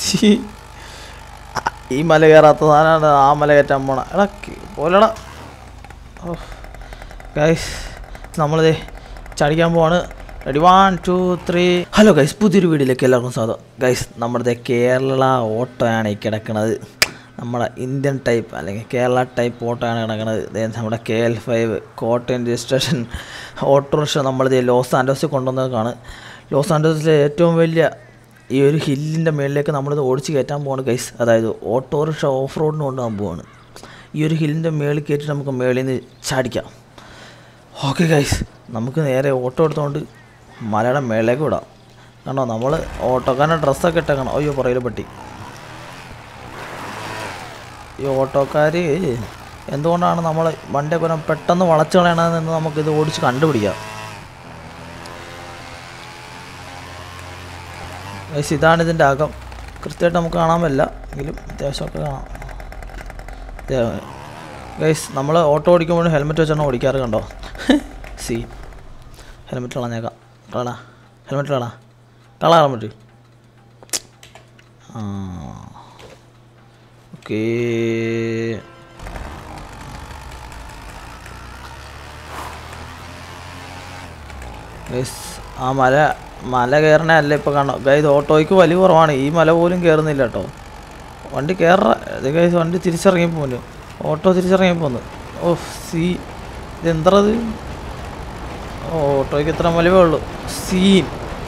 ശ്ശീ. ആ, ഈ മല കയറാത്ത സാധനമാണ് ആ മല കയറ്റാൻ പോണ എടാ കി- പോലെടാ ഓ ഗൈസ് നമ്മളിതേ ചടിക്കാൻ പോവാണ് ready one two three hello guys പുതിയൊരു വീഡിയോയിലേക്ക് എല്ലാവർക്കും സ്വാഗതം ഗൈസ് നമ്മുടെ കേരള ഓട്ടോയാണ് ഈ കിടക്കുന്നത് നമ്മുടെ ഇന്ത്യൻ ടൈപ്പ് അല്ലെങ്കിൽ കേരള ടൈപ്പ് ഓട്ടോയാണ് കിടക്കുന്നത് ദേ നമ്മുടെ K L five Kottayam registration autorickshaw നമ്മളിത് ലോസ് ആൻഡോസിൽ കൊണ്ടുവന്നതാണ് ലോസ് ആൻഡോസിലെ ഏറ്റവും വലിയ ഈ ഒരു ഹില്ലിൻ്റെ മുകളിലേക്ക് നമ്മളിത് ഓടിച്ച് കയറ്റാൻ പോവാണ് ഗൈസ് അതായത് ഓട്ടോറിക്ഷ ഓഫ് റോഡിന് കൊണ്ടുപോകാൻ പോവാണ് ഈ ഒരു ഹില്ലിൻ്റെ മേളിൽ കയറ്റി നമുക്ക് മേളിൽ നിന്ന് ചാടിക്കാം ഓക്കെ ഗൈസ് നമുക്ക് നേരെ ഓട്ടോ എടുത്തുകൊണ്ട് മലയുടെ മേളിലേക്ക് വിടാം കണ്ടോ നമ്മൾ ഓട്ടോക്കാരൻ്റെ ഡ്രസ്സൊക്കെ ഇട്ടേക്കണം അയ്യോ പുറകിൽ പെട്ടി ഈ ഓട്ടോക്കാർ എന്തുകൊണ്ടാണ് നമ്മൾ വണ്ടിയൊക്കെ ഒരു പെട്ടെന്ന് വളച്ചു കളയണമെന്ന് നമുക്കിത് ഓടിച്ച് കണ്ടുപിടിക്കാം ഗൈസ് ഇതാണ് ഇതിൻ്റെ അകം കൃത്യമായിട്ട് നമുക്ക് കാണാൻ പറ്റില്ല എങ്കിലും അത്യാവശ്യമൊക്കെ കാണാം ഗൈസ് നമ്മൾ ഓട്ടോ ഓടിക്കുമ്പോഴും ഹെൽമെറ്റ് വെച്ചാണ് ഓടിക്കാറ് കണ്ടോ സി ഹെൽമെറ്റ് കളഞ്ഞേക്കാം കളടാ ഹെൽമെറ്റ് കളാ കളാ ഹെൽമെറ്റ് ആ ഓക്കേ ഗൈസ് ആ മല മല കയറണേ അല്ല ഇപ്പോൾ കാണാം ഗൈസ് ഓട്ടോയ്ക്ക് വലിയ കുറവാണ് ഈ മല പോലും കയറുന്നില്ല കേട്ടോ വണ്ടി കയറ ഇത് ഗൈസ് വണ്ടി തിരിച്ചിറങ്ങി പോന്നു ഓട്ടോ തിരിച്ചിറങ്ങി പോന്നു ഓ സീ ഇതെന്തറത് ഓ ഓട്ടോയ്ക്ക് ഇത്ര വലിവേ ഉള്ളൂ സീൻ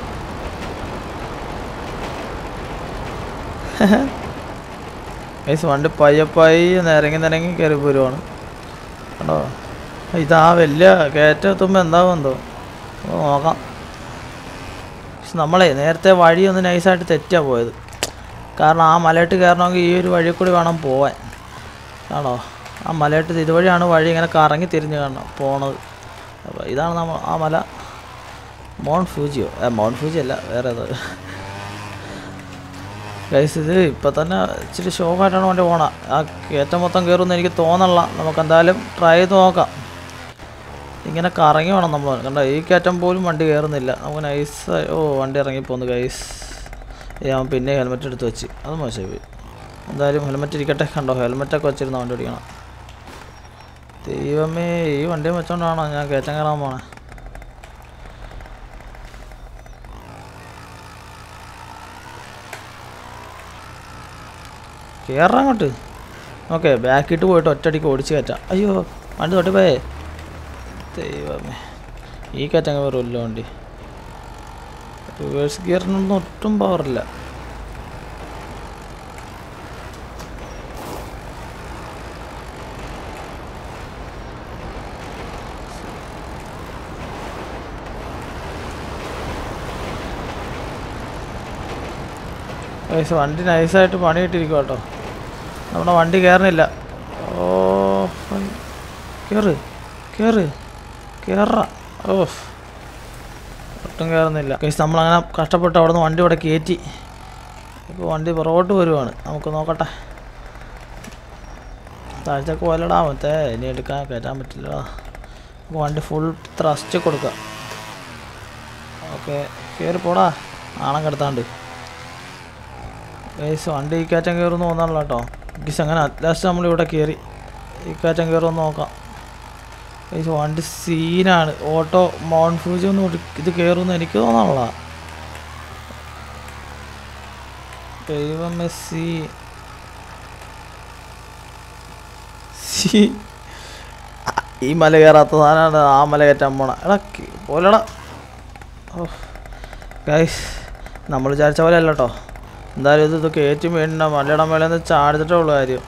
ഗൈസ് വണ്ടി പയ്യപ്പായി നിരങ്ങി നിരങ്ങി കയറി പോരുവാണ് കണ്ടോ ഇതാ വലിയ കയറ്റെത്തുമ്പോൾ എന്താവും എന്തോ ഓ, നോക്കാം പക്ഷെ നമ്മളെ നേരത്തെ വഴി ഒന്ന് നൈസായിട്ട് തെറ്റാ പോയത് കാരണം ആ മലയിട്ട് കയറണമെങ്കിൽ ഈ ഒരു വഴി കൂടി വേണം പോവാൻ ആണോ ആ മലയിട്ട് ഇതുവഴിയാണ് വഴി ഇങ്ങനെ കറങ്ങി തിരിഞ്ഞ് കാണണം പോണത് അപ്പോൾ ഇതാണ് നമ്മൾ ആ മല മോൺ ഫ്യൂജിയോ ഏ മോൺ ഫ്യൂജി അല്ല വേറെ ഏതോ ഗൈസ് ഇത് ഇപ്പം തന്നെ ഇച്ചിരി ഷോക്കായിട്ടാണ് വണ്ടി പോണ ആ കയറ്റം മൊത്തം കയറുമെന്ന് എനിക്ക് തോന്നണില്ല നമുക്ക് എന്തായാലും ട്രൈ ചെയ്ത് നോക്കാം ഇങ്ങനെ കറങ്ങി വേണം നമ്മൾ കണ്ടോ ഈ കയറ്റം പോലും വണ്ടി കയറുന്നില്ല നമുക്ക് നൈസ് ഓ വണ്ടി ഇറങ്ങിപ്പോന്ന് ഗൈസ് ഞാൻ പിന്നെ ഹെൽമെറ്റ് എടുത്ത് വെച്ച് അത് മോശമായി പോയി എന്തായാലും ഹെൽമെറ്റ് ഇരിക്കട്ടെ കണ്ടോ ഹെൽമെറ്റൊക്കെ വെച്ചിരുന്ന വണ്ടി ഓടിക്കണം ദൈവമേ ഈ വണ്ടിയും വെച്ചോണ്ടാണോ ഞാൻ കയറ്റം കയറാൻ പോണേ കയറാം അങ്ങോട്ട് ഓക്കെ ബാക്കിട്ട് പോയിട്ട് ഒറ്റയടിക്ക് ഓടിച്ച് കയറ്റാം അയ്യോ വണ്ടി തൊട്ടി പോയേ ദൈവമേ ഈ കയറ്റങ്ങ് വരുമല്ലോ വണ്ടി റിവേഴ്സ് ഗിയറിനൊന്നും ഒട്ടും പവറില്ല ഗൈസ് വണ്ടി നൈസായിട്ട് പണി കിട്ടിയിരിക്കും കേട്ടോ നമ്മുടെ വണ്ടി കയറുന്നില്ല ഓ കയറ് കയറ് കയറ ഓ ഒട്ടും കയറുന്നില്ല ഗൈസ് നമ്മളങ്ങനെ കഷ്ടപ്പെട്ട് അവിടെ നിന്ന് വണ്ടി ഇവിടെ കയറ്റി ഇപ്പോൾ വണ്ടി പുറകോട്ട് വരുവാണ് നമുക്ക് നോക്കട്ടെ താഴ്ചക്ക് പോലടാ മറ്റേ ഇനി എടുക്കാൻ കയറ്റാൻ പറ്റില്ല അപ്പോൾ വണ്ടി ഫുൾ ത്രസ്റ്റ് കൊടുക്കാം ഓക്കെ കയറി പോടാ ആണം കിടത്താണ്ട് ഗൈസ് വണ്ടി ഈ കയറ്റം കയറുമെന്ന് തോന്നാണല്ലോ കേട്ടോ ഗൈസ് അങ്ങനെ ലാസ്റ്റ് നമ്മളിവിടെ കയറി ഈ കയറ്റം കയറുമെന്ന് നോക്കാം ഗൈസ് വണ്ടി സീനാണ് ഓട്ടോ മൗണ്ട് ഫ്യൂജി ഒന്നും ഒരു- ഇത് കയറുമെന്ന് എനിക്ക് തോന്നാനുള്ള ദൈവമേ സീ സീ ആ, ഈ മല കയറാത്ത സാധനമാണ് ആ മല കയറ്റാൻ പോണ എടാ കി- പോലെടാ ഓ ഗൈസ് നമ്മൾ വിചാരിച്ച പോലെ അല്ല കേട്ടോ എന്തായാലും ഇത് ഇത് കയറ്റി വീണ്ട മലയുടെ മേലെ നിന്ന് ചാടിച്ചിട്ടേ ഉള്ളു കാര്യം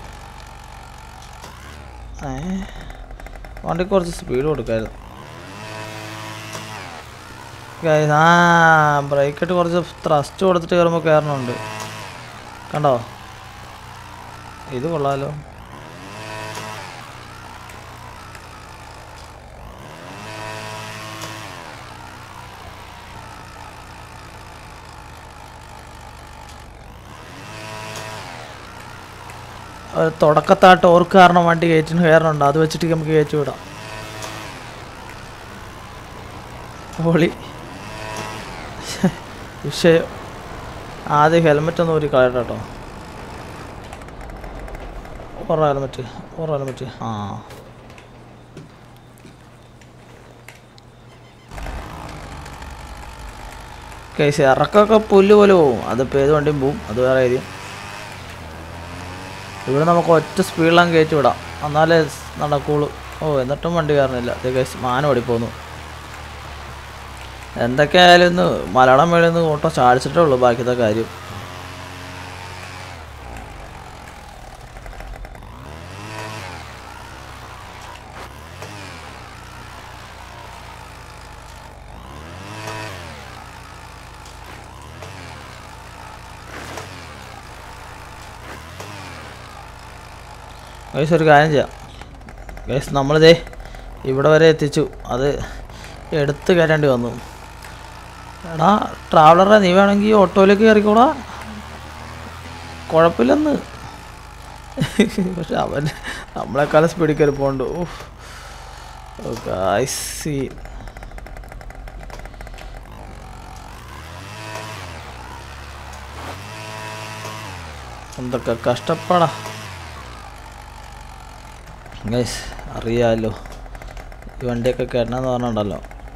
ഏ വണ്ടി കുറച്ച് സ്പീഡ് കൊടുക്കായിരുന്നു ഗൈസ് ആ ബ്രേക്ക് ഇട്ട് കുറച്ച് ത്രസ്റ്റ് കൊടുത്തിട്ട് കയറുമ്പോൾ കയറണുണ്ട് കണ്ടോ ഇത് കൊള്ളാലോ ഒരു തുടക്കത്താ ടോർക്ക് കാരണം വണ്ടി കയറ്റിന് കയറണുണ്ട് അത് വെച്ചിട്ട് നമുക്ക് കയറ്റി വിടാം പൊളി വിഷയം ആദ്യം ഹെൽമെറ്റ് ഒന്ന് ഊരി കളയട്ടെ കേട്ടോ ഓറ ഹെൽമെറ്റ് ഓറ ഹെൽമെറ്റ് ആ കേസ് ഇറക്കൊക്കെ പുല്ല് പോലെ പോവും അതിപ്പോൾ ഏത് വണ്ടിയും പോവും അത് വേറെ കാര്യം ഇവിടെ നമുക്ക് ഒറ്റ സ്പീഡിലാണ് കയറ്റി വിടാം എന്നാലേ നടക്കുള്ളൂ ഓ എന്നിട്ടും വണ്ടി കയറുന്നില്ല ഇത് കേസ് മാനം ഓടിപ്പോന്നു എന്തൊക്കെയായാലും ഇന്ന് മലയാളം മേളിൽ നിന്ന് ഓട്ടോ ചാടിച്ചിട്ടേ ഉള്ളൂ ബാക്കിയത്തെ കാര്യം ഗൈസ് ഒരു കാര്യം ചെയ്യാം ഗൈസ് നമ്മളിതേ ഇവിടെ വരെ എത്തിച്ചു അത് എടുത്ത് കയറ്റേണ്ടി വന്നു എടാ ട്രാവലറെ നീ വേണമെങ്കിൽ ഓട്ടോയിലേക്ക് കയറിക്കോടാ കുഴപ്പമില്ലെന്ന് പക്ഷെ അവൻ നമ്മളെക്കാളും സ്പീഡിൽ കയറി പോകണ്ട് ഓ ഗായ്സി എന്തൊക്കെ കഷ്ടപ്പാടാ ഗൈസ് അറിയാമല്ലോ ഈ വണ്ടിയൊക്കെ കയറണമെന്ന് പറഞ്ഞിട്ടുണ്ടല്ലോ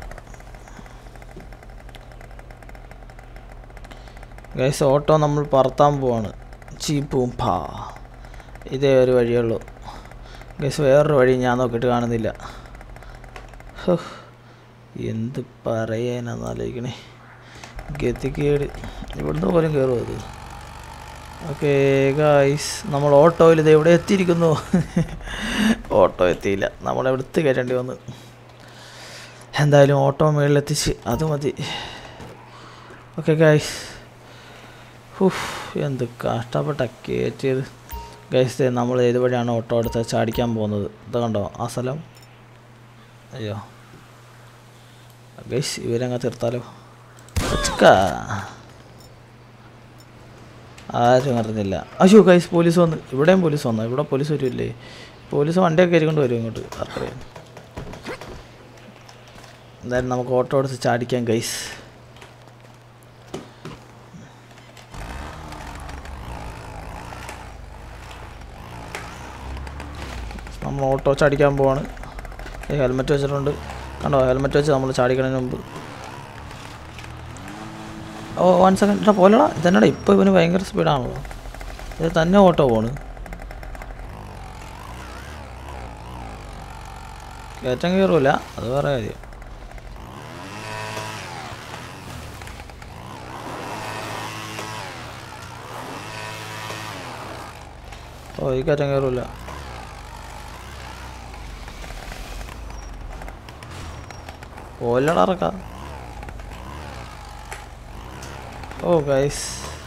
ഗൈസ് ഓട്ടോ നമ്മൾ പറത്താൻ പോവാണ് ചീപ്പും പാ ഇതേ ഒരു വഴിയുള്ളൂ ഗൈസ് വേറൊരു വഴി ഞാൻ നോക്കിയിട്ട് കാണുന്നില്ല ഹോ, എന്ത് പറയാനാന്ന് ആലോചിക്കണേ ഗതികേട് ഇവിടുന്ന് പോലും കയറുമോ അത് ഓക്കെ ഗായ്സ് നമ്മൾ ഓട്ടോയിൽ ഇത് എവിടെ എത്തിയിരിക്കുന്നു ഓട്ടോ എത്തിയില്ല നമ്മൾ എടുത്ത് കയറ്റേണ്ടി വന്നു എന്തായാലും ഓട്ടോ മുകളിലെത്തിച്ച് അത് മതി ഓക്കെ ഗായ്സ് ഹുഫ് എന്ത് കഷ്ടപ്പെട്ട കയറ്റിയത് ഗൈസ് നമ്മൾ ഏത് വഴിയാണ് ഓട്ടോ എടുത്ത് ചാടിക്കാൻ പോകുന്നത് ഇത് കണ്ടോ ആ സ്ഥലം അയ്യോ ഗൈസ് ഇവരങ്ങ് തീർത്താലോ ഉച്ചക്കാ. ആരും അറിഞ്ഞില്ല അയ്യോ ഗൈസ് പോലീസ് വന്ന് ഇവിടെയും പോലീസ് വന്നു ഇവിടെ പോലീസ് വരില്ലേ പോലീസ് വണ്ടിയൊക്കെ കയറിക്കൊണ്ട് വരും ഇങ്ങോട്ട് അറിയാം എന്തായാലും നമുക്ക് ഓട്ടോ എടുത്ത് ചാടിക്കാം ഗൈസ് നമ്മൾ ഓട്ടോ ചാടിക്കാൻ പോവാണ് ഈ ഹെൽമെറ്റ് വെച്ചിട്ടുണ്ട് കണ്ടോ ഹെൽമെറ്റ് വെച്ച് നമ്മൾ ചാടിക്കണതിന് മുമ്പ് ഓ വൺ സെക്കൻഡ് ഇട്ടാ പോലെടാ ഇതന്നെടാ ഇപ്പോൾ ഇവന് ഭയങ്കര സ്പീഡാണല്ലോ ഇത് തന്നെ ഓട്ടോ പോണ് കയറ്റം കയറൂല അത് വേറെ കാര്യം ഓ ഈ കയറ്റം കയറൂല പോലടാ ഇറക്കാം ഓ ഗൈസ്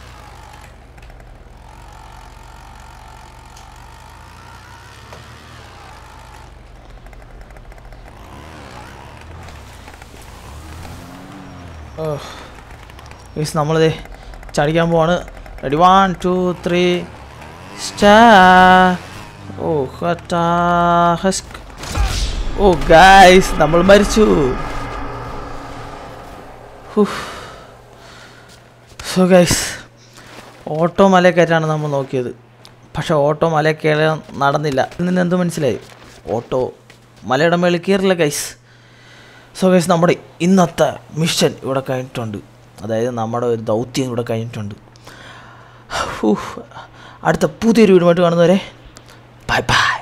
ഓ ഗൈസ് നമ്മളിതേ ചടിക്കാൻ പോവാണ് റെഡി വൺ ടു ത്രീ സ്റ്റാ ഓ ഹട്ടാ ഹസ്ക് ഓ ഗൈസ് നമ്മൾ മരിച്ചു ഹുഫ് സോ ഗൈസ് ഓട്ടോ മലക്കയറ്റാണ് നമ്മൾ നോക്കിയത് പക്ഷേ ഓട്ടോ മലക്കയറാൻ നടന്നില്ല ഇതിൽ നിന്ന് എന്ത് മനസ്സിലായി ഓട്ടോ മലയുടെ മേളിൽ കയറില്ല ഗൈസ് സോ ഗൈസ് നമ്മുടെ ഇന്നത്തെ മിഷൻ ഇവിടെ കഴിഞ്ഞിട്ടുണ്ട് അതായത് നമ്മുടെ ഒരു ദൗത്യം ഇവിടെ കഴിഞ്ഞിട്ടുണ്ട് ഹൂ. അടുത്ത പുതിയൊരു വീടുമായിട്ട് കാണുന്നവരെ ബൈ ബൈ